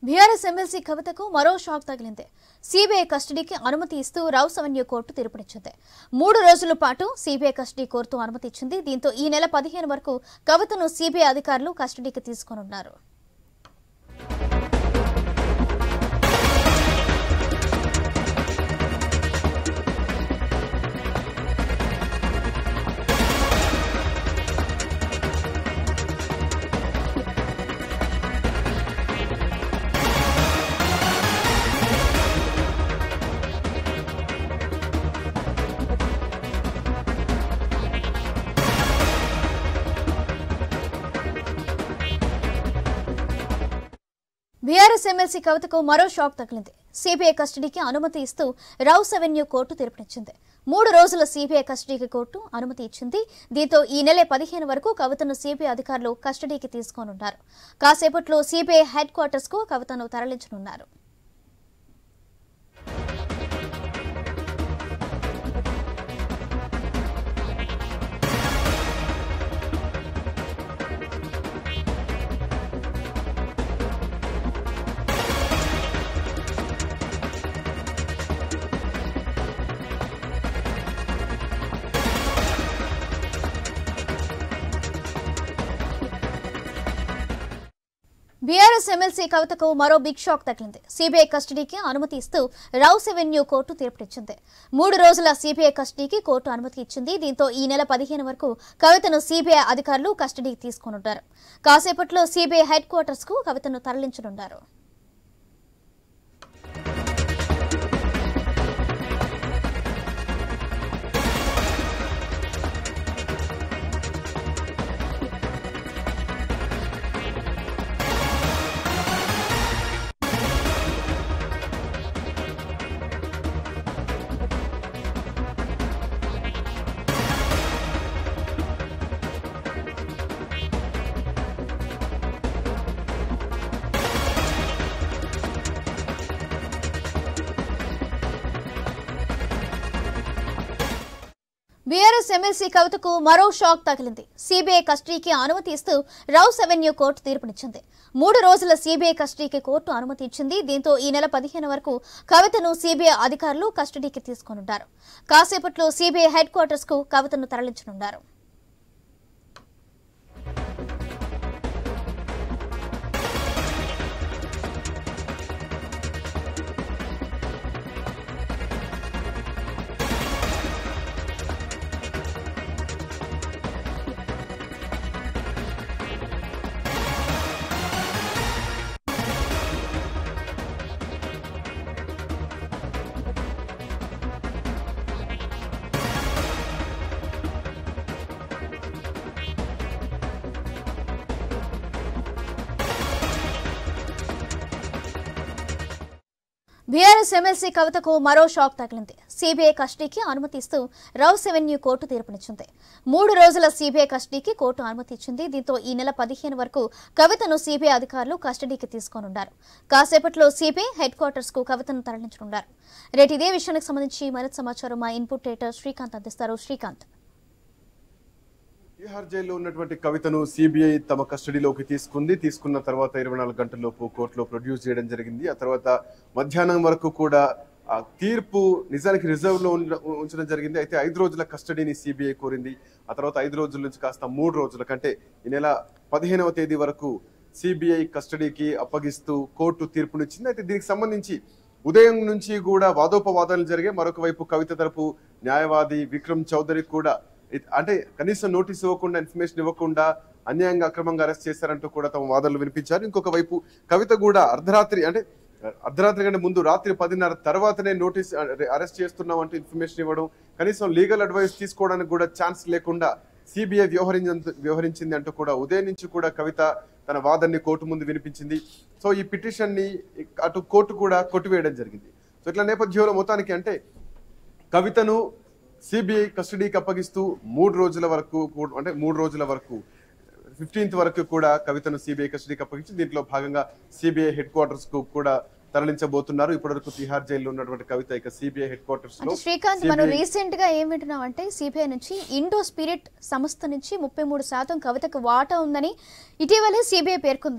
BRS MLC కవితకు మరో shock తగిలింది సిబిఐ కస్టడీకి అనుమతి ఇస్తూ రౌస్ అవెన్యూ కోర్టు తీర్పునిచ్చింది మూడు రోజుల పాటు సిబిఐ కస్టడీ కోర్టు అనుమతి ఇచ్చింది దీంతో ఈ నెల పదిహేను వరకు కవితను సిబిఐ అధికారులు కస్టడీకి తీసుకోనున్నారు బీఆర్ఎస్ ఎమ్మెల్సీ కవితకు మరో షాక్ తగిలింది సిబిఐ కస్టడీకి అనుమతి ఇస్తూ రౌస్ అవెన్యూ కోర్టు తీర్పునిచ్చింది మూడు రోజుల సిబిఐ కస్టడీకి కోర్టు అనుమతి ఇచ్చింది దీంతో ఈ నెల పదిహేను వరకు కవితను సిబిఐ అధికారులు కస్టడీకి తీసుకోనున్నారు కాసేపట్లో సిబిఐ హెడ్ క్వార్టర్స్ కు కవితను తరలించనున్నారు బీఆర్ఎస్ ఎమ్మెల్సీ కవితకు మరో బిగ్ షాక్ తగిలింది సిబిఐ కస్టడీకి అనుమతి ఇస్తూ రౌస్ ఎవెన్యూ కోర్టు తీర్పునిచ్చింది మూడు రోజుల సిబిఐ కస్టడీకి కోర్టు అనుమతి ఇచ్చింది దీంతో ఈ నెల పదిహేను వరకు కవితను సిబిఐ అధికారులు కస్టడీకి తీసుకునుంటారు కాసేపట్లో సిబిఐ హెడ్ క్వార్టర్స్ కు కవితను తరలించనున్నారు బీఆర్ఎస్ ఎమ్మెల్సీ కవితకు మరో షాక్ తగిలింది సిబిఐ కస్టడీకి అనుమతి ఇస్తూ రౌస్ అవెన్యూ కోర్టు తీర్పునిచ్చింది మూడు రోజుల సిబిఐ కస్టడీకి కోర్టు అనుమతి ఇచ్చింది దీంతో ఈ నెల పదిహేను వరకు కవితను సిబిఐ అధికారులు కస్టడీకి తీసుకొనున్నారు కాసేపట్లో సిబిఐ హెడ్ క్వార్టర్స్ కు కవితను తరలించనున్నారు బీఆర్ఎస్ ఎమ్మెల్సీ కవితకు మరో షాక్ తగిలింది సిబిఐ కస్టడీకి అనుమతి ఇస్తూ రౌస్ ఎవెన్యూ కోర్టు తీర్పునిచ్చింది మూడు రోజుల సిబిఐ కస్టడీకి కోర్టు అనుమతి ఇచ్చింది దీంతో ఈ నెల పదిహేను వరకు కవితను సిబిఐ అధికారులు కస్టడీకి తీసుకోనున్నారు కాసేపట్లో సిబిఐ హెడ్ క్వార్టర్స్ కు కవితను తరలించనున్నారు రేటు ఇదే విషయానికి సంబంధించి మరింత సమాచారం మా ఇన్పుట్ రేటర్ శ్రీకాంత్ అందిస్తారు శ్రీకాంత్ బీహార్ జైల్లో ఉన్నటువంటి కవితను సిబిఐ తమ కస్టడీలోకి తీసుకుంది తీసుకున్న తర్వాత ఇరవై నాలుగు గంటల్లోపు కోర్టులో ప్రొడ్యూస్ చేయడం జరిగింది ఆ తర్వాత మధ్యాహ్నం వరకు కూడా ఆ తీర్పు నిజానికి రిజర్వ్ లో ఉండ- ఉంచడం జరిగింది అయితే ఐదు రోజుల కస్టడీని సిబిఐ కోరింది ఆ తర్వాత ఐదు రోజుల నుంచి కాస్త మూడు రోజుల కంటే ఈ నెల పదిహేనవ తేదీ వరకు సిబిఐ కస్టడీకి అప్పగిస్తూ కోర్టు తీర్పునిచ్చింది అయితే దీనికి సంబంధించి ఉదయం నుంచి కూడా వాదోపవాదాలు జరిగాయి మరొక వైపు కవిత తరపు న్యాయవాది విక్రమ్ చౌదరి కూడా ఇట్- అంటే కనీసం నోటీస్ ఇవ్వకుండా ఇన్ఫర్మేషన్ ఇవ్వకుండా అన్యాయంగా అక్రమంగా అరెస్ట్ చేశారంటూ కూడా తమ వాదనలు వినిపించారు ఇంకొక వైపు కవిత కూడా అర్ధరాత్రి అంటే అర్ధరాత్రి కంటే ముందు రాత్రి పదిన్నర తర్వాతనే నోటీస్ అరెస్ట్ చేస్తున్నాం అంటూ ఇన్ఫర్మేషన్ ఇవ్వడం కనీసం లీగల్ అడ్వైస్ తీసుకోవడానికి కూడా ఛాన్స్ లేకుండా సిబిఐ వ్యవహరించ వ్యవహరించింది అంటూ కూడా ఉదయం నుంచి కూడా కవిత తన వాదనని కోర్టు ముందు వినిపించింది సో ఈ పిటిషన్ ని అటు కోర్టు కూడా కొట్టివేయడం జరిగింది సో ఇట్లా నేపథ్యంలో మొత్తానికి అంటే కవితను సిబిఐ కస్టడీకి అప్పగిస్తూ మూడు రోజుల వరకు కూ- అంటే మూడు రోజుల వరకు ఫిఫ్టీన్త్ వరకు కూడా కవితను సిబిఐ కస్టడీకి అప్పగించి దీంట్లో భాగంగా సిబిఐ హెడ్ క్వార్టర్స్ కు కూడా తరలించబోతున్నారు ఇప్పటివరకు తిహార్ జైల్లో ఉన్నటువంటి కవిత ఇక సిబిఐ హెడ్ క్వార్టర్స్ లో అంటే శ్రీకాంత్ మనం CBI రీసెంట్ గా ఏం వింటున్నాం అంటే సిబిఐ నుంచి ఇండో స్పిరిట్ సంస్థ నుంచి ముప్పై మూడు శాతం కవితకు వాటా ఉందని ఇటీవలే సిబిఐ పేర్కొంది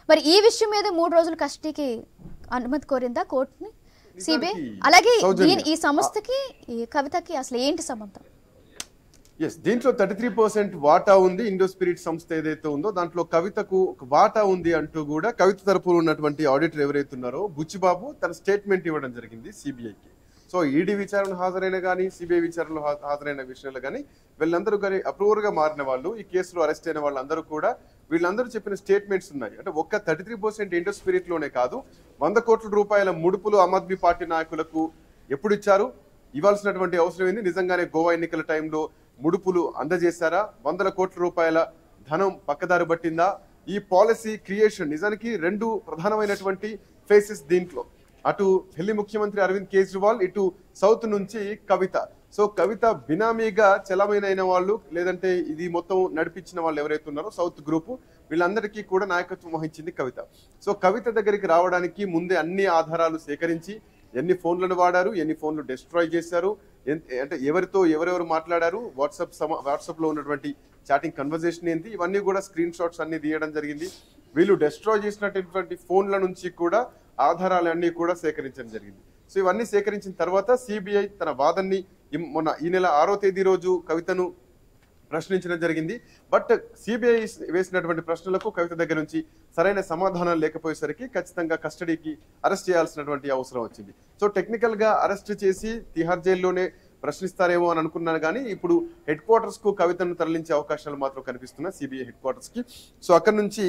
మరి ఈ విషయం మీద మూడు రోజులు కస్టడీకి అనుమతి కోరిందా కోర్టుని సిబిఐ నిజానికి అలాగే సౌజన్య, దీని ఈ సంస్థకి ఈ కవితకి అసలు ఏంటి సంబంధం ఎస్ దీంట్లో థర్టీ త్రీ పర్సెంట్ వాటా ఉంది ఇండో స్పిరిట్ సంస్థ ఏదైతే ఉందో దాంట్లో కవితకు ఒక వాటా ఉంది అంటూ కూడా కవిత తరపున ఉన్నటువంటి ఆడిటర్ ఎవరైతే ఉన్నారో బుచ్చిబాబు తన స్టేట్మెంట్ ఇవ్వడం జరిగింది సిబిఐకి సో ఈడీ విచారణ హాజరైన కానీ సిబిఐ విచారణలో హా- హాజరైన విషయంలో కానీ వీళ్ళందరూ కానీ అప్రూవర్ గా మారిన వాళ్ళు ఈ కేసులో అరెస్ట్ అయిన వాళ్ళందరూ కూడా వీళ్ళందరూ చెప్పిన స్టేట్మెంట్స్ ఉన్నాయి అంటే ఒక్క thirty three percent Indo Spirit లోనే కాదు వంద కోట్ల రూపాయల ముడుపులు ఆమ్ ఆద్మీ పార్టీ నాయకులకు ఎప్పుడు ఇచ్చారు ఇవ్వాల్సినటువంటి అవసరం ఏంది నిజంగానే గోవా ఎన్నికల టైంలో ముడుపులు అందజేశారా వందల కోట్ల రూపాయల ధనం పక్కదారి పట్టిందా ఈ పాలసీ క్రియేషన్ నిజానికి రెండు ప్రధానమైనటువంటి ఫేసెస్ దీంట్లో అటు ఢిల్లీ ముఖ్యమంత్రి అరవింద్ కేజ్రీవాల్ ఇటు సౌత్ నుంచి కవిత సో కవిత బినామీగా చలమైన వాళ్ళు లేదంటే ఇది మొత్తం నడిపించిన వాళ్ళు ఎవరైతే ఉన్నారో సౌత్ గ్రూప్ వీళ్ళందరికీ కూడా నాయకత్వం వహించింది కవిత సో కవిత దగ్గరికి రావడానికి ముందే అన్ని ఆధారాలు సేకరించి ఎన్ని ఫోన్లను వాడారు ఎన్ని ఫోన్లు డిస్ట్రాయ్ చేశారు ఎన్- అంటే ఎవరితో ఎవరెవరు మాట్లాడారు వాట్సాప్ సమా వాట్సాప్ లో ఉన్నటువంటి చాటింగ్ కన్వర్జేషన్ ఏంటి ఇవన్నీ కూడా స్క్రీన్ షాట్స్ అన్ని తీయడం జరిగింది వీళ్ళు డిస్ట్రాయ్ చేసినటువంటి ఫోన్ల నుంచి కూడా ఆధారాలన్నీ కూడా సేకరించడం జరిగింది సో ఇవన్నీ సేకరించిన తర్వాత సిబిఐ తన వాదన్ని ఇం- మొన్న ఈ నెల ఆరో తేదీ రోజు కవితను ప్రశ్నించడం జరిగింది బట్ సిబిఐ వేసినటువంటి ప్రశ్నలకు కవిత దగ్గర నుంచి సరైన సమాధానం లేకపోయేసరికి ఖచ్చితంగా కస్టడీకి అరెస్ట్ చేయాల్సినటువంటి అవసరం వచ్చింది సో టెక్నికల్ గా అరెస్ట్ చేసి తిహార్ జైల్లోనే ప్రశ్నిస్తారేమో అని అనుకున్నాను కానీ ఇప్పుడు హెడ్ క్వార్టర్స్ కు కవితను తరలించే అవకాశాలు మాత్రం కనిపిస్తున్నాయి సిబిఐ హెడ్ క్వార్టర్స్ కి సో అక్కడ నుంచి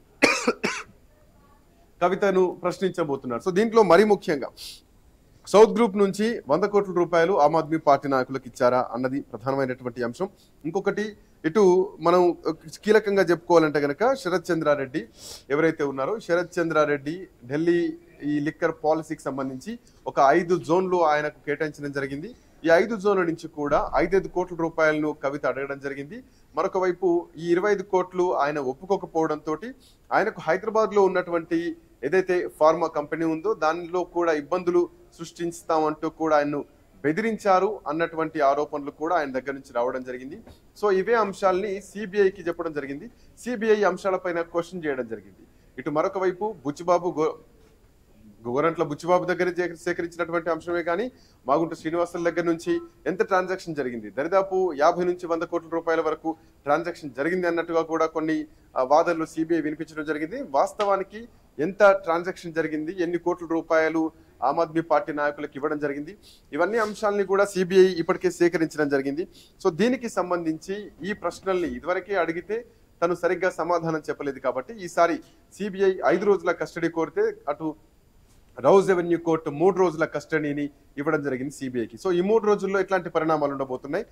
కవితను ప్రశ్నించబోతున్నారు సో దీంట్లో మరీ ముఖ్యంగా సౌత్ గ్రూప్ నుంచి వంద కోట్ల రూపాయలు ఆమ్ ఆద్మీ పార్టీ నాయకులకు ఇచ్చారా అన్నది ప్రధానమైనటువంటి అంశం ఇంకొకటి ఇటు మనం కీలకంగా చెప్పుకోవాలంటే గనక శరత్ చంద్రారెడ్డి ఎవరైతే ఉన్నారో శరత్ చంద్రారెడ్డి ఢిల్లీ ఈ లిక్కర్ పాలసీకి సంబంధించి ఒక ఐదు జోన్లు ఆయనకు కేటాయించడం జరిగింది ఈ ఐదు జోన్ల నుంచి కూడా ఐదైదు కోట్ల రూపాయలను కవిత అడగడం జరిగింది మరొక వైపు ఈ ఇరవై ఐదు కోట్లు ఆయన ఒప్పుకోకపోవడంతో ఆయనకు హైదరాబాద్ లో ఉన్నటువంటి ఏదైతే ఫార్మా కంపెనీ ఉందో దానిలో కూడా ఇబ్బందులు సృష్టిస్తామంటూ కూడా ఆయన్ను బెదిరించారు అన్నటువంటి ఆరోపణలు కూడా ఆయన దగ్గర నుంచి రావడం జరిగింది సో ఇవే అంశాల్ని సిబిఐకి చెప్పడం జరిగింది సిబిఐ అంశాలపైన క్వశ్చన్ చేయడం జరిగింది ఇటు మరొక వైపు బుచ్చిబాబు గో గోరంట్ల బుచ్చిబాబు దగ్గర జే- సేకరించినటువంటి అంశమే కానీ మాగుంట శ్రీనివాసుల దగ్గర నుంచి ఎంత ట్రాన్సాక్షన్ జరిగింది దరిదాపు యాభై నుంచి వంద కోట్ల రూపాయల వరకు ట్రాన్సాక్షన్ జరిగింది అన్నట్టుగా కూడా కొన్ని ఆ, వాదనలు సిబిఐ వినిపించడం జరిగింది వాస్తవానికి ఎంత ట్రాన్సాక్షన్ జరిగింది ఎన్ని కోట్ల రూపాయలు ఆమ్ ఆద్మీ పార్టీ నాయకులకు ఇవ్వడం జరిగింది ఇవన్నీ అంశాలని కూడా సిబిఐ ఇప్పటికే సేకరించడం జరిగింది సో దీనికి సంబంధించి ఈ ప్రశ్నల్ని ఇదివరకే అడిగితే తను సరిగ్గా సమాధానం చెప్పలేదు కాబట్టి ఈసారి సిబిఐ ఐదు రోజుల కస్టడీ కోరితే అటు రౌజ్ రెవెన్యూ కోర్టు మూడు రోజుల కస్టడీని ఇవ్వడం జరిగింది సిబిఐకి సో ఈ మూడు రోజుల్లో ఎట్లాంటి పరిణామాలు ఉండబోతున్నాయి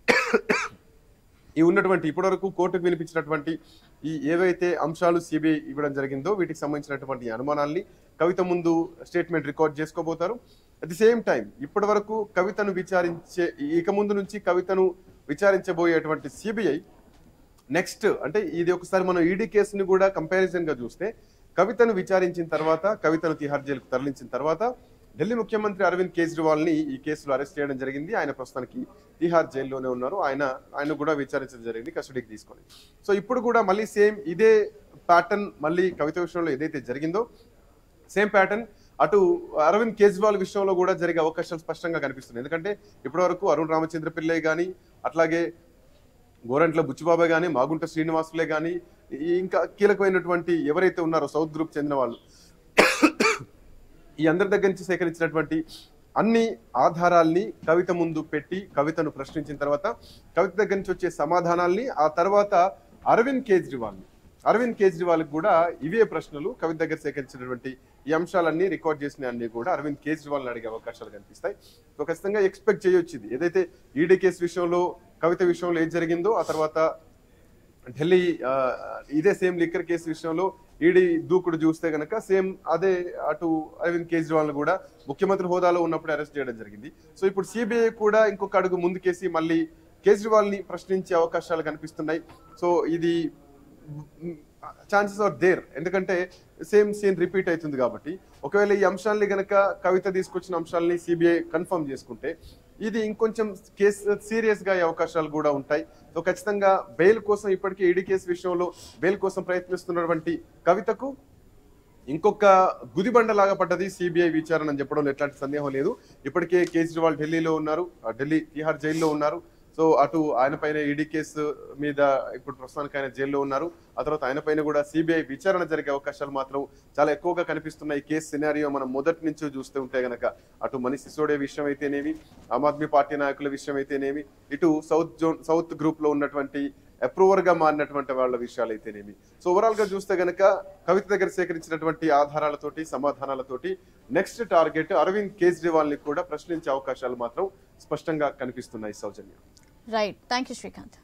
ఈ ఉన్నటువంటి ఇప్పటివరకు కోర్టుకు వినిపించినటువంటి ఈ ఏవైతే అంశాలు సిబిఐ ఇవ్వడం జరిగిందో వీటికి సంబంధించినటువంటి అనుమానాల్ని కవిత ముందు స్టేట్మెంట్ రికార్డ్ చేసుకోబోతారు అట్ ది సేమ్ టైం ఇప్పటి వరకు కవితను విచారించే ఇక ముందు నుంచి కవితను విచారించబోయేటువంటి సిబిఐ నెక్స్ట్ అంటే ఇది ఒకసారి మనం ఈడీ కేసుని కూడా కంపారిజన్ గా చూస్తే కవితను విచారించిన తర్వాత కవితను తిహార్ జైలుకు తరలించిన తర్వాత ఢిల్లీ ముఖ్యమంత్రి అరవింద్ కేజ్రీవాల్ ని ఈ కేసులో అరెస్ట్ చేయడం జరిగింది ఆయన ప్రస్తుతానికి తిహార్ జైల్లోనే ఉన్నారు ఆయన ఆయన కూడా విచారించడం జరిగింది కస్టడీకి తీసుకొని సో ఇప్పుడు కూడా మళ్ళీ సేమ్ ఇదే ప్యాటర్న్ మళ్ళీ కవిత విషయంలో ఏదైతే జరిగిందో సేమ్ ప్యాటర్న్ అటు అరవింద్ కేజ్రీవాల్ విషయంలో కూడా జరిగే అవకాశాలు స్పష్టంగా కనిపిస్తుంది ఎందుకంటే ఇప్పటివరకు అరుణ్ రామచంద్ర పిల్లయ్య కానీ అట్లాగే గోరంట్ల బుచ్చిబాబాయ్ కానీ మాగుంట శ్రీనివాసులే కానీ ఇంకా కీలకమైనటువంటి ఎవరైతే ఉన్నారో సౌత్ గ్రూప్ చెందిన వాళ్ళు ఈ అందరి దగ్గర నుంచి సేకరించినటువంటి అన్ని ఆధారాల్ని కవిత ముందు పెట్టి కవితను ప్రశ్నించిన తర్వాత కవిత దగ్గర నుంచి వచ్చే సమాధానాల్ని ఆ తర్వాత అరవింద్ కేజ్రీవాల్ అరవింద్ కేజ్రీవాల్ కూడా ఇవే ప్రశ్నలు కవిత దగ్గర సేకరించినటువంటి ఈ అంశాలన్నీ రికార్డ్ చేసిన అన్ని కూడా అరవింద్ కేజ్రీవాల్ అడిగే అవకాశాలు కనిపిస్తాయి సో ఖచ్చితంగా ఎక్స్పెక్ట్ చేయొచ్చు ఇది ఏదైతే ఈడీ కేసు విషయంలో కవిత విషయంలో ఏది జరిగిందో ఆ తర్వాత ఢిల్లీ ఆ, ఇదే సేమ్ లిక్కర్ కేసు విషయంలో ఈడీ దూకుడు చూస్తే గనక సేమ్ అదే అటు అరవింద్ కేజ్రీవాల్ కూడా ముఖ్యమంత్రి హోదాలో ఉన్నప్పుడు అరెస్ట్ చేయడం జరిగింది సో ఇప్పుడు సిబిఐ కూడా ఇంకొక అడుగు ముందుకేసి మళ్ళీ కేజ్రీవాల్ ని ప్రశ్నించే అవకాశాలు కనిపిస్తున్నాయి సో ఇది ఛాన్సెస్ ఆర్ దేర్ ఎందుకంటే సేమ్ సీన్ రిపీట్ అవుతుంది కాబట్టి ఒకవేళ ఈ అంశాల్ని గనక కవిత తీసుకొచ్చిన అంశాలని సిబిఐ కన్ఫర్మ్ చేసుకుంటే ఇది ఇంకొంచెం కేసు సీరియస్ గా అయ్యే అవకాశాలు కూడా ఉంటాయి సో ఖచ్చితంగా బెయిల్ కోసం ఇప్పటికే ఈడీ కేసు విషయంలో బెయిల్ కోసం ప్రయత్నిస్తున్నటువంటి కవితకు ఇంకొక గుదిబండలాగా పడ్డది సిబిఐ విచారణ అని చెప్పడంలో ఎట్లాంటి సందేహం లేదు ఇప్పటికే కేజ్రీవాల్ ఢిల్లీలో ఉన్నారు ఆ ఢిల్లీ తిహార్ జైల్లో ఉన్నారు సో అటు ఆయన పైన ఈడీ కేసు మీద ఇప్పుడు ప్రస్తుతానికి ఆయన జైల్లో ఉన్నారు ఆ తర్వాత ఆయన పైన కూడా సిబిఐ విచారణ జరిగే అవకాశాలు మాత్రం చాలా ఎక్కువగా కనిపిస్తున్నాయి ఈ కేసు సినారియో మనం మొదటి నుంచి చూస్తూ ఉంటే గనక అటు మనీష్ సిసోడే విషయం అయితేనేమి ఆమ్ ఆద్మీ పార్టీ నాయకుల విషయం అయితేనేమి ఇటు సౌత్ జోన్ సౌత్ గ్రూప్ లో ఉన్నటువంటి అప్రూవర్ గా మారినటువంటి వాళ్ళ విషయాలు అయితేనేమి సో ఓవరాల్ గా చూస్తే గనక కవిత దగ్గర సేకరించినటువంటి ఆధారాలతోటి సమాధానాలతోటి నెక్స్ట్ టార్గెట్ అరవింద్ కేజ్రీవాల్ ని కూడా ప్రశ్నించే అవకాశాలు మాత్రం స్పష్టంగా కనిపిస్తున్నాయి Soujanya right thank you Srikanth